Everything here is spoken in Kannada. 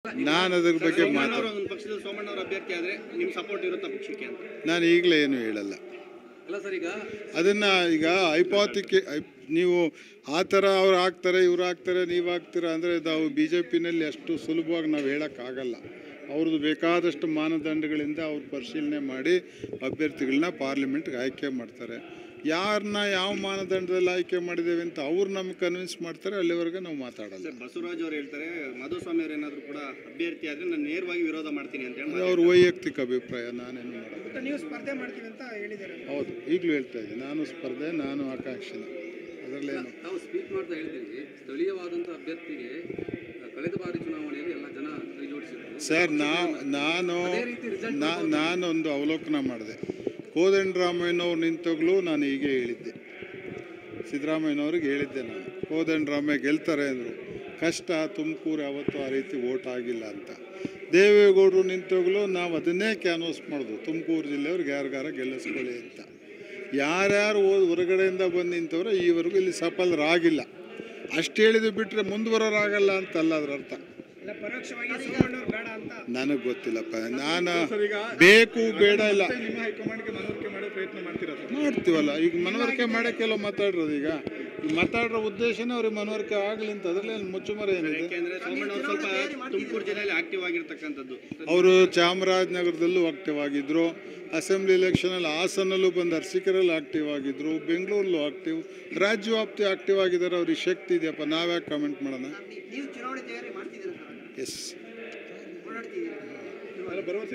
ನಾನು ಅದ್ರ ಬಗ್ಗೆ ಮಾತಾಡ ಸೋಮಣ್ಣವ್ರು ಒಂದು ಪಕ್ಷದಲ್ಲಿ ಸೋಮಣ್ಣವ್ರ ಅಭ್ಯರ್ಥಿ ಆದ್ರೆ ನಿಮ್ ಸಪೋರ್ಟ್ ಇರುತ್ತಾ ಪಕ್ಷಕ್ಕೆ ಅಂತ ನಾನು ಈಗಲೇ ಏನು ಹೇಳಲ್ಲ ಅಲ್ಲ ಸರ್ ಈಗ ಅದನ್ನು ಈಗ ಐಪಾತಿಕೆ ನೀವು ಆ ಥರ ಅವ್ರು ಆಗ್ತಾರೆ ಇವ್ರು ಆಗ್ತಾರೆ ನೀವು ಆಗ್ತೀರಾ ಅಂದರೆ ನಾವು ಬಿ ಜೆ ಪಿನಲ್ಲಿ ಅಷ್ಟು ಸುಲಭವಾಗಿ ನಾವು ಹೇಳೋಕ್ಕಾಗಲ್ಲ ಅವ್ರದ್ದು ಬೇಕಾದಷ್ಟು ಮಾನದಂಡಗಳಿಂದ ಅವ್ರು ಪರಿಶೀಲನೆ ಮಾಡಿ ಅಭ್ಯರ್ಥಿಗಳನ್ನ ಪಾರ್ಲಿಮೆಂಟ್ಗೆ ಆಯ್ಕೆ ಮಾಡ್ತಾರೆ ಯಾರನ್ನ ಯಾವ ಮಾನದಂಡದಲ್ಲಿ ಆಯ್ಕೆ ಮಾಡಿದ್ದೇವೆ ಅಂತ ಅವ್ರು ನಮ್ಗೆ ಕನ್ವಿನ್ಸ್ ಮಾಡ್ತಾರೆ ಅಲ್ಲಿವರೆಗೆ ನಾವು ಮಾತಾಡಲ್ಲ ಸರ್ ಬಸವರಾಜ್ ಅವ್ರು ಹೇಳ್ತಾರೆ ಮಧುಸ್ವಾಮಿ ಅವ್ರು ಏನಾದ್ರು ಕೂಡ ಅಭ್ಯರ್ಥಿ ಆದ್ರೆ ನಾನು ನೇರವಾಗಿ ವಿರೋಧ ಮಾಡ್ತೀನಿ ಅಂತ ಹೇಳಿ ಅದು ಅವ್ರ ವೈಯಕ್ತಿಕ ಅಭಿಪ್ರಾಯ ನಾನೇನು ಮಾಡೋದು ನೀವು ಸ್ಪರ್ಧೆ ಮಾಡ್ತೀವಿ ಅಂತ ಹೇಳಿದ್ದಾರೆ ಹೌದು ಈಗಲೂ ಹೇಳ್ತಾ ಇದ್ದೀನಿ ನಾನು ಸ್ಪರ್ಧೆ ನಾನು ಆಕಾಂಕ್ಷಿನ ಅದರಲ್ಲೇನು ತಾವು ಸ್ಪೀಕ್ ಮಾಡ್ತಾ ಹೇಳಿದ್ದೀರಿ ಸ್ಥಳೀಯವಾದಂಥ ಅಭ್ಯರ್ಥಿಗೆ ಆ, ಕಳೆದ ಬಾರಿ ಚುನಾವಣೆಯಲ್ಲಿ ಎಲ್ಲ ಜನ ಕೈ ಜೋಡಿಸಿದ್ರು ಸರ್ ನಾ ನಾನು ನಾ ನಾನೊಂದು ಅವಲೋಕನ ಮಾಡಿದೆ ಕೋದಂಡರಾಮಯ್ಯನವ್ರು ನಿಂತಾಗಲೂ ನಾನು ಹೀಗೆ ಹೇಳಿದ್ದೆ ಸಿದ್ದರಾಮಯ್ಯನವ್ರಿಗೆ ಹೇಳಿದ್ದೆ ನಾನು ಕೋದಂಡರಾಮಯ್ಯ ಗೆಲ್ತಾರೆ ಅಂದರು ಕಷ್ಟ ತುಮಕೂರು ಯಾವತ್ತೂ ಆ ರೀತಿ ಓಟ್ ಆಗಿಲ್ಲ ಅಂತ ದೇವೇಗೌಡರು ನಿಂತಾಗಲೂ ನಾವು ಅದನ್ನೇ ಕ್ಯಾನ್ವಸ್ ಮಾಡೋದು ತುಮಕೂರು ಜಿಲ್ಲೆಯವ್ರಿಗೆ ಯಾರಿಗಾರ ಗೆಲ್ಲಿಸ್ಕೊಳ್ಳಿ ಅಂತ ಯಾರ್ಯಾರು ಹೋದ್ ಹೊರಗಡೆಯಿಂದ ಬಂದು ನಿಂತವ್ರೆ ಈವರೆಗೂ ಇಲ್ಲಿ ಸಫಲರಾಗಿಲ್ಲ ಅಷ್ಟು ಹೇಳಿದ್ದು ಬಿಟ್ಟರೆ ಮುಂದುವರೋರಾಗಲ್ಲ ಅಂತಲ್ಲ ಅದ್ರ ಅರ್ಥ ಇಲ್ಲ ಪರೋಕ್ಷವಾಗಿ ಸೋಮಣ್ಣವ್ರು ಬೇಡ ಅಂತ ನನಗೆ ಗೊತ್ತಿಲ್ಲಪ್ಪ ನಾನು ಬೇಕು ಬೇಡ ಇಲ್ಲ ನಿಮ್ಮ ಹೈಕಮಾಂಡ್ಗೆ ಮನವರಿಕೆ ಮಾಡೋ ಪ್ರಯತ್ನ ಮಾಡ್ತೀರಾ ಸರ್ ಮಾಡ್ತೀವಲ್ಲ ಈಗ ಮನವರಿಕೆ ಮಾಡೋಕ್ಕೆಲ್ಲ ಮಾತಾಡಿರೋದು ಈಗ ಈ ಮಾತಾಡಿರೋ ಉದ್ದೇಶನೇ ಅವ್ರಿಗೆ ಮನವರಿಕೆ ಆಗಲಿ ಅಂತ ಅದರಲ್ಲಿ ಏನು ಮುಚ್ಚುಮರೆ ಏನಿದೆ ಯಾಕೆಂದ್ರೆ ಸೋಮಣ್ಣ ಅವ್ರು ಸ್ವಲ್ಪ ತುಮಕೂರು ಜಿಲ್ಲೆಯಲ್ಲಿ ಆಕ್ಟಿವ್ ಆಗಿರ್ತಕ್ಕಂಥದ್ದು ಅವರು ಚಾಮರಾಜನಗರದಲ್ಲೂ ಆಕ್ಟಿವ್ ಆಗಿದ್ದರು ಅಸೆಂಬ್ಲಿ ಎಲೆಕ್ಷನಲ್ಲಿ ಹಾಸನಲ್ಲೂ ಬಂದು ಅರ್ಸಿಕೆರಲ್ಲಿ ಆಕ್ಟಿವ್ ಆಗಿದ್ದರು ಬೆಂಗಳೂರಲ್ಲೂ ಆಕ್ಟಿವ್ ರಾಜ್ಯ ವ್ಯಾಪ್ತಿ ಆಕ್ಟಿವ್ ಆಗಿದ್ದಾರೆ ಅವ್ರಿಗೆ ಶಕ್ತಿ ಇದೆಯಪ್ಪ ನಾವ್ಯಾಕೆ ಕಾಮೆಂಟ್ ಮಾಡೋಣ ನೀವು ಚುನಾವಣೆ ತಯಾರಿ ಮಾಡ್ತಿದ್ದೀರಾ ಎಸ್ ಓಡಾಡ್ತಿದ್ದೀರಾ ಭರವಸೆ